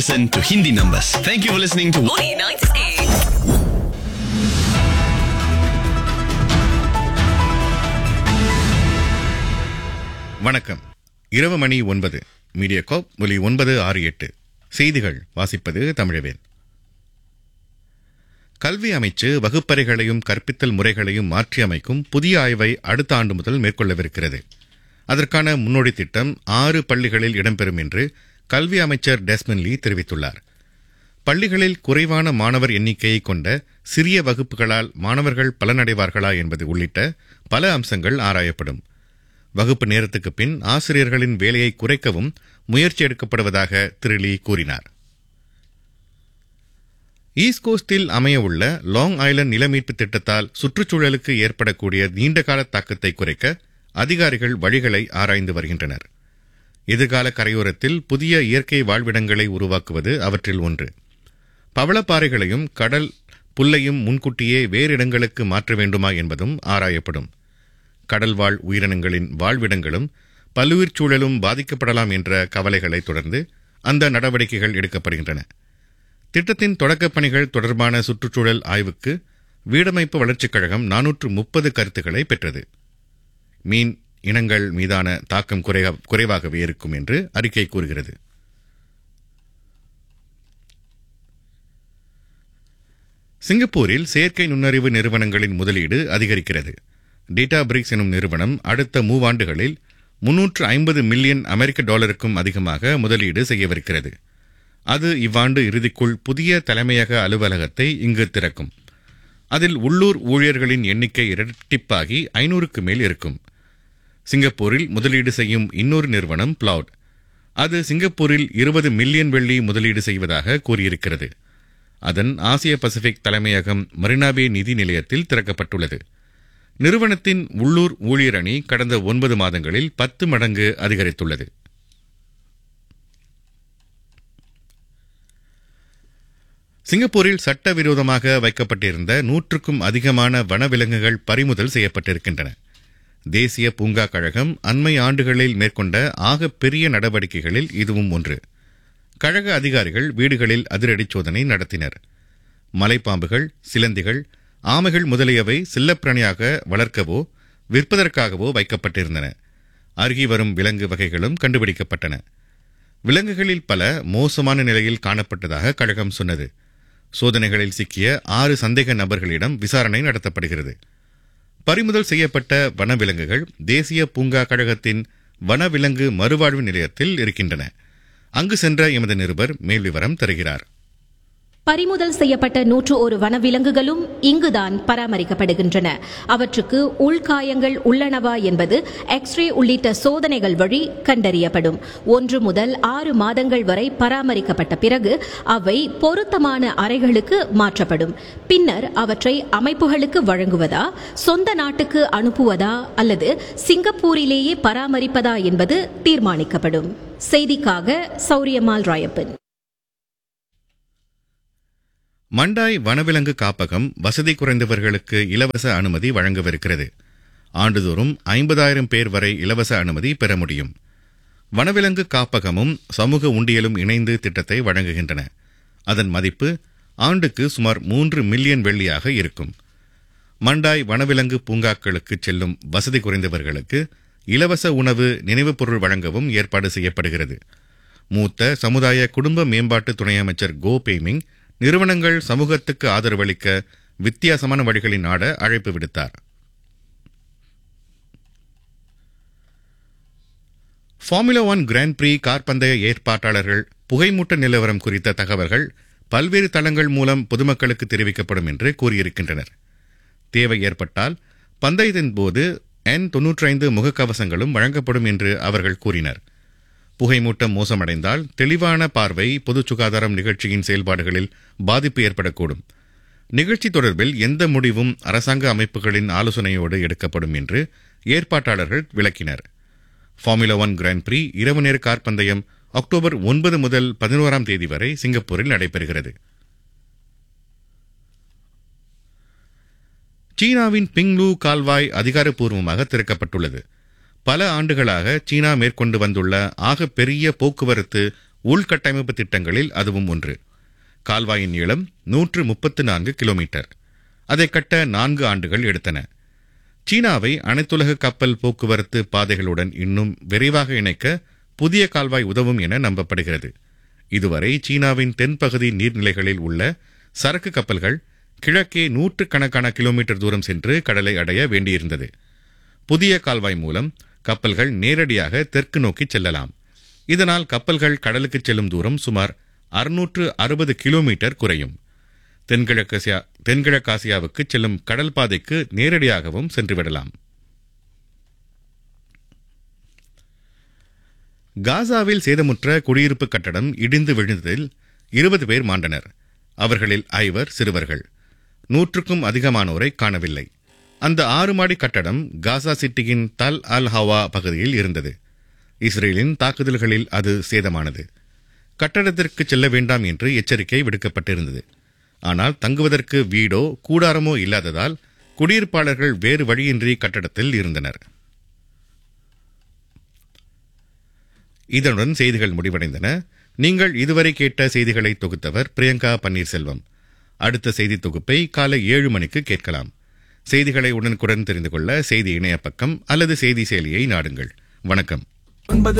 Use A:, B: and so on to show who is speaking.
A: Listen to Hindi numbers. Thank you for listening to
B: Morning 90s.
C: வணக்கம் இரவு மணி ஒன்பது media கோப் ஒலி ஒன்பது ஆறு எட்டு செய்திகள் வாசிப்பது தமிழவேல் கல்வி அமைச்சு வகுப்பறைகளையும் கற்பித்தல் முறைகளையும் மாற்றி அமைக்கும் புதிய ஆய்வை அடுத்த ஆண்டு முதல் மேற்கொள்ளவிருக்கிறது அதற்கான முன்னோடி திட்டம் ஆறு பள்ளிகளில் இடம்பெறும் என்று கல்வி அமைச்சர் டெஸ்மன் லீ தெரிவித்துள்ளார் பள்ளிகளில் குறைவான மாணவர் எண்ணிக்கையை கொண்ட சிறிய வகுப்புகளால் மாணவர்கள் பலனடைவார்களா என்பது உள்ளிட்ட பல அம்சங்கள் ஆராயப்படும் வகுப்பு நேரத்துக்கு பின் ஆசிரியர்களின் வேலையை குறைக்கவும் முயற்சி எடுக்கப்படுவதாக திரு லீ கூறினார் ஈஸ்ட் கோஸ்டில் அமையவுள்ள லாங் ஐலண்ட் நிலமீட்பு திட்டத்தால் சுற்றுச்சூழலுக்கு ஏற்படக்கூடிய நீண்டகால தாக்கத்தை குறைக்க அதிகாரிகள் வழிகளை ஆராய்ந்து வருகின்றனர் எதிர்கால கரையோரத்தில் புதிய இயற்கை வாழ்விடங்களை உருவாக்குவது அவற்றில் ஒன்று பவளப்பாறைகளையும் கடல் புல்லையும் முன்கூட்டியே வேறு இடங்களுக்கு மாற்ற வேண்டுமா என்பதும் ஆராயப்படும் கடல்வாழ் உயிரினங்களின் வாழ்விடங்களும் பல்லுயிர் சூழலும் பாதிக்கப்படலாம் என்ற கவலைகளை தொடர்ந்து அந்த நடவடிக்கைகள் எடுக்கப்படுகின்றன திட்டத்தின் தொடக்கப் பணிகள் தொடர்பான சுற்றுச்சூழல் ஆய்வுக்கு வீடமைப்பு வளர்ச்சிக் கழகம் நானூற்று முப்பது கருத்துக்களை பெற்றது மீன் இனங்கள் மீதான தாக்கம் குறைவா- குறைவாகவே இருக்கும் என்று அறிக்கை கூறுகிறது சிங்கப்பூரில் செயற்கை நுண்ணறிவு நிறுவனங்களின் முதலீடு அதிகரிக்கிறது டேட்டா பிரிக்ஸ் எனும் நிறுவனம் அடுத்த மூவாண்டுகளில் முன்னூற்று ஐம்பது மில்லியன் அமெரிக்க டாலருக்கும் அதிகமாக முதலீடு செய்யவிருக்கிறது அது இவ்வாண்டு இறுதிக்குள் புதிய தலைமையக அலுவலகத்தை இங்கு திறக்கும் அதில் உள்ளூர் ஊழியர்களின் எண்ணிக்கை இரட்டிப்பாகி ஐநூறுக்கு மேல் இருக்கும் சிங்கப்பூரில் முதலீடு செய்யும் இன்னொரு நிறுவனம் பிளவுட் அது சிங்கப்பூரில் இருபது மில்லியன் வெள்ளி முதலீடு செய்வதாக கூறியிருக்கிறது அதன் ஆசிய பசிபிக் தலைமையகம் மரினாபே நிதி நிலையத்தில் திறக்கப்பட்டுள்ளது நிறுவனத்தின் உள்ளூர் ஊழியர் அணி கடந்த ஒன்பது மாதங்களில் பத்து மடங்கு அதிகரித்துள்ளது சிங்கப்பூரில் சட்டவிரோதமாக வைக்கப்பட்டிருந்த நூற்றுக்கும் அதிகமான வனவிலங்குகள் பறிமுதல் செய்யப்பட்டிருக்கின்றன தேசிய பூங்கா கழகம் அண்மை ஆண்டுகளில் மேற்கொண்ட ஆக பெரிய நடவடிக்கைகளில் இதுவும் ஒன்று கழக அதிகாரிகள் வீடுகளில் அதிரடி சோதனை நடத்தினர் மலைப்பாம்புகள் சிலந்திகள் ஆமைகள் முதலியவை செல்லப்பிராணியாக வளர்க்கவோ விற்பதற்காகவோ வைக்கப்பட்டிருந்தன அருகி வரும் விலங்கு வகைகளும் கண்டுபிடிக்கப்பட்டன விலங்குகளில் பல மோசமான நிலையில் காணப்பட்டதாக கழகம் சொன்னது சோதனைகளில் சிக்கிய ஆறு சந்தேக நபர்களிடம் விசாரணை நடத்தப்படுகிறது பறிமுதல் செய்யப்பட்ட வனவிலங்குகள் தேசிய பூங்கா கழகத்தின் வனவிலங்கு மறுவாழ்வு நிலையத்தில் இருக்கின்றன அங்கு சென்ற எமது நிருபர் மேல் விவரம் தருகிறார்
D: பறிமுதல் செய்யப்பட்ட நூற்று ஒரு வனவிலங்குகளும் இங்குதான் பராமரிக்கப்படுகின்றன அவற்றுக்கு உள்காயங்கள் உள்ளனவா என்பது எக்ஸ்ரே உள்ளிட்ட சோதனைகள் வழி கண்டறியப்படும் ஒன்று முதல் ஆறு மாதங்கள் வரை பராமரிக்கப்பட்ட பிறகு அவை பொருத்தமான அறைகளுக்கு மாற்றப்படும் பின்னர் அவற்றை அமைப்புகளுக்கு வழங்குவதா சொந்த நாட்டுக்கு அனுப்புவதா அல்லது சிங்கப்பூரிலேயே பராமரிப்பதா என்பது தீர்மானிக்கப்படும் செய்திக்காக சௌரியமால் ராயப்பன்
C: மண்டாய் வனவிலங்கு காப்பகம் வசதி குறைந்தவர்களுக்கு இலவச அனுமதி வழங்கவிருக்கிறது ஆண்டுதோறும் ஐம்பதாயிரம் பேர் வரை இலவச அனுமதி பெற முடியும் வனவிலங்கு காப்பகமும் சமூக உண்டியலும் இணைந்து திட்டத்தை வழங்குகின்றன அதன் மதிப்பு ஆண்டுக்கு சுமார் மூன்று மில்லியன் வெள்ளியாக இருக்கும் மண்டாய் வனவிலங்கு பூங்காக்களுக்கு செல்லும் வசதி குறைந்தவர்களுக்கு இலவச உணவு நினைவுப் பொருள் வழங்கவும் ஏற்பாடு செய்யப்படுகிறது மூத்த சமுதாய குடும்ப மேம்பாட்டு துணை அமைச்சர் கோ பெய்மிங் நிறுவனங்கள் சமூகத்துக்கு ஆதரவளிக்க வித்தியாசமான வழிகளில் நாட அழைப்பு விடுத்தார் Formula One Grand Prix car பந்தய ஏற்பாட்டாளர்கள் புகைமூட்ட நிலவரம் குறித்த தகவல்கள் பல்வேறு தளங்கள் மூலம் பொதுமக்களுக்கு தெரிவிக்கப்படும் என்று கூறியிருக்கின்றனர் தேவை ஏற்பட்டால் பந்தயத்தின் போது என் தொன்னூற்றி ஐந்து முகக்கவசங்களும் வழங்கப்படும் என்று அவர்கள் கூறினர் புகைமூட்டம் மோசமடைந்தால் தெளிவான பார்வை பொது சுகாதாரம் நிகழ்ச்சியின் செயல்பாடுகளில் பாதிப்பு ஏற்படக்கூடும் நிகழ்ச்சி தொடர்பில் எந்த முடிவும் அரசாங்க அமைப்புகளின் ஆலோசனையோடு எடுக்கப்படும் என்று ஏற்பாட்டாளர்கள் விளக்கினர் ஃபார்முலா ஒன் கிராண்ட் பிரீ இரவு நேர கார் பந்தயம் அக்டோபர் ஒன்பது முதல் பதினோராம் தேதி வரை சிங்கப்பூரில் நடைபெறுகிறது சீனாவின் பிங்லூ கால்வாய் அதிகாரப்பூர்வமாக திறக்கப்பட்டுள்ளது பல ஆண்டுகளாக சீனா மேற்கொண்டு வந்துள்ள ஆக பெரிய போக்குவரத்து உள்கட்டமைப்பு திட்டங்களில் அதுவும் ஒன்று கால்வாயின் நீளம் நூற்று முப்பத்து நான்கு கிலோமீட்டர் அதை கட்ட நான்கு ஆண்டுகள் எடுத்தன சீனாவை அனைத்துலக கப்பல் போக்குவரத்து பாதைகளுடன் இன்னும் விரைவாக இணைக்க புதிய கால்வாய் உதவும் என நம்பப்படுகிறது இதுவரை சீனாவின் தென்பகுதி நீர்நிலைகளில் உள்ள சரக்கு கப்பல்கள் கிழக்கே நூற்றுக்கணக்கான கிலோமீட்டர் தூரம் சென்று கடலை அடைய வேண்டியிருந்தது புதிய கால்வாய் மூலம் கப்பல்கள் நேரடியாக தெற்கு நோக்கி செல்லலாம் இதனால் கப்பல்கள் கடலுக்கு செல்லும் தூரம் சுமார் அறுநூற்று அறுபது கிலோமீட்டர் குறையும் தென்கிழக்காசியா தென்கிழக்காசியாவுக்கு செல்லும் கடல் பாதைக்கு நேரடியாகவும் சென்றுவிடலாம் காசாவில் சேதமுற்ற குடியிருப்பு கட்டடம் இடிந்து விழுந்ததில் இருபது பேர் மாண்டனர் அவர்களில் ஐவர் சிறுவர்கள் நூற்றுக்கும் அதிகமானோரை காணவில்லை அந்த ஆறு மாடி கட்டடம் காசா சிட்டியின் தல் அல் ஹவா பகுதியில் இருந்தது இஸ்ரேலின் தாக்குதல்களில் அது சேதமானது கட்டடத்திற்கு செல்ல வேண்டாம் என்று எச்சரிக்கை விடுக்கப்பட்டிருந்தது ஆனால் தங்குவதற்கு வீடோ கூடாரமோ இல்லாததால் குடியிருப்பாளர்கள் வேறு வழியின்றி கட்டடத்தில் இருந்தனர் இதனுடன் செய்திகள் முடிவடைந்தன நீங்கள் இதுவரை கேட்ட செய்திகளை தொகுத்தவர் பிரியங்கா பன்னீர்செல்வம் அடுத்த செய்தி தொகுப்பை காலை ஏழு மணிக்கு கேட்கலாம் செய்திகளை உடனுக்குடன் தெரிந்து கொள்ள செய்தி இணைய பக்கம் அல்லது செய்தி செயலியை நாடுங்கள் வணக்கம்
B: ஒன்பது